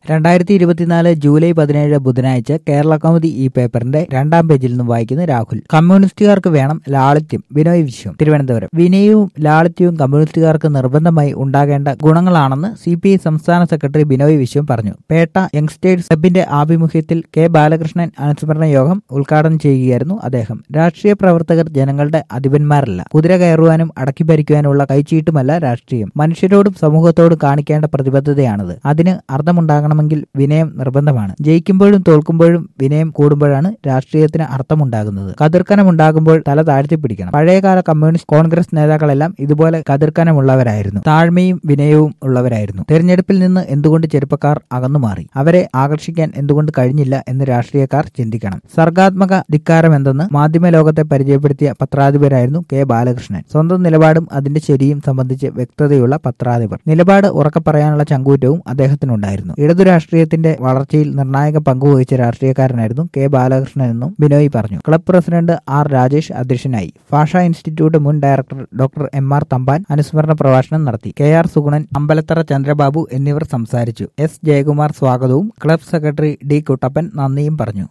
രണ്ടായിരത്തി ഇരുപത്തിനാല് ജൂലൈ പതിനേഴ് ബുധനാഴ്ച കേരള കൗമുദി ഈ പേപ്പറിന്റെ രണ്ടാം പേജിൽ നിന്നും വായിക്കുന്ന രാഹുൽ കമ്മ്യൂണിസ്റ്റുകാർക്ക് വേണം ലാളിത്യം ബിനോയ് വിശ്വം തിരുവനന്തപുരം വിനയവും ലാളിത്യവും കമ്മ്യൂണിസ്റ്റുകാർക്ക് നിർബന്ധമായി ഉണ്ടാകേണ്ട ഗുണങ്ങളാണെന്ന് സി പി ഐ സംസ്ഥാന സെക്രട്ടറി ബിനോയ് വിശ്വം പറഞ്ഞു പേട്ട യങ്സ്റ്റേഴ്സ് ക്ലബിന്റെ ആഭിമുഖ്യത്തിൽ കെ ബാലകൃഷ്ണൻ അനുസ്മരണ യോഗം ഉദ്ഘാടനം ചെയ്യുകയായിരുന്നു അദ്ദേഹം രാഷ്ട്രീയ പ്രവർത്തകർ ജനങ്ങളുടെ അധിപന്മാരല്ല കുതിര കയറുവാനും അടക്കി ഭരിക്കുവാനുള്ള കൈച്ചീട്ടുമല്ല രാഷ്ട്രീയം മനുഷ്യരോടും സമൂഹത്തോടും കാണിക്കേണ്ട പ്രതിബദ്ധതയാണത് അതിന് അർത്ഥമുണ്ടാകണമെങ്കിൽ വിനയം നിർബന്ധമാണ് ജയിക്കുമ്പോഴും തോൽക്കുമ്പോഴും വിനയം കൂടുമ്പോഴാണ് രാഷ്ട്രീയത്തിന് അർത്ഥമുണ്ടാകുന്നത് കതിർക്കനമുണ്ടാകുമ്പോൾ തല താഴ്ത്തി പിടിക്കണം പഴയകാല കമ്മ്യൂണിസ്റ്റ് കോൺഗ്രസ് നേതാക്കളെല്ലാം ഇതുപോലെ കതിർക്കനമുള്ളവരായിരുന്നു താഴ്മയും വിനയവും ഉള്ളവരായിരുന്നു തെരഞ്ഞെടുപ്പിൽ നിന്ന് എന്തുകൊണ്ട് ചെറുപ്പക്കാർ അകന്നുമാറി അവരെ ആകർഷിക്കാൻ എന്തുകൊണ്ട് കഴിഞ്ഞില്ല എന്ന് രാഷ്ട്രീയക്കാർ ചിന്തിക്കണം സർഗാത്മക ധിക്കാരം എന്തെന്ന് മാധ്യമ ലോകത്തെ പരിചയപ്പെടുത്തിയ പത്രാധിപരായിരുന്നു കെ ബാലകൃഷ്ണൻ സ്വന്തം നിലപാടും അതിന്റെ ശരിയും സംബന്ധിച്ച് വ്യക്തതയുള്ള പത്രാധിപർ നിലപാട് ഉറക്കെ പറയാനുള്ള ചങ്കൂറ്റവും അദ്ദേഹത്തിനുണ്ടായിരുന്നു ഇടതു രാഷ്ട്രീയത്തിന്റെ വളർച്ചയിൽ നിർണായക പങ്കുവഹിച്ച രാഷ്ട്രീയക്കാരനായിരുന്നു കെ ബാലകൃഷ്ണൻ എന്നും ബിനോയ് പറഞ്ഞു ക്ലബ് പ്രസിഡന്റ് ആർ രാജേഷ് അധ്യക്ഷനായി ഭാഷാ ഇൻസ്റ്റിറ്റ്യൂട്ട് മുൻ director doctor M R Thampan അനുസ്മരണ പ്രഭാഷണം നടത്തി കെ ആർ സുഗുണൻ അമ്പലത്തറ ചന്ദ്രബാബു എന്നിവർ സംസാരിച്ചു എസ് ജയകുമാർ സ്വാഗതവും ക്ലബ് സെക്രട്ടറി ഡി കുട്ടപ്പൻ നന്ദിയും പറഞ്ഞു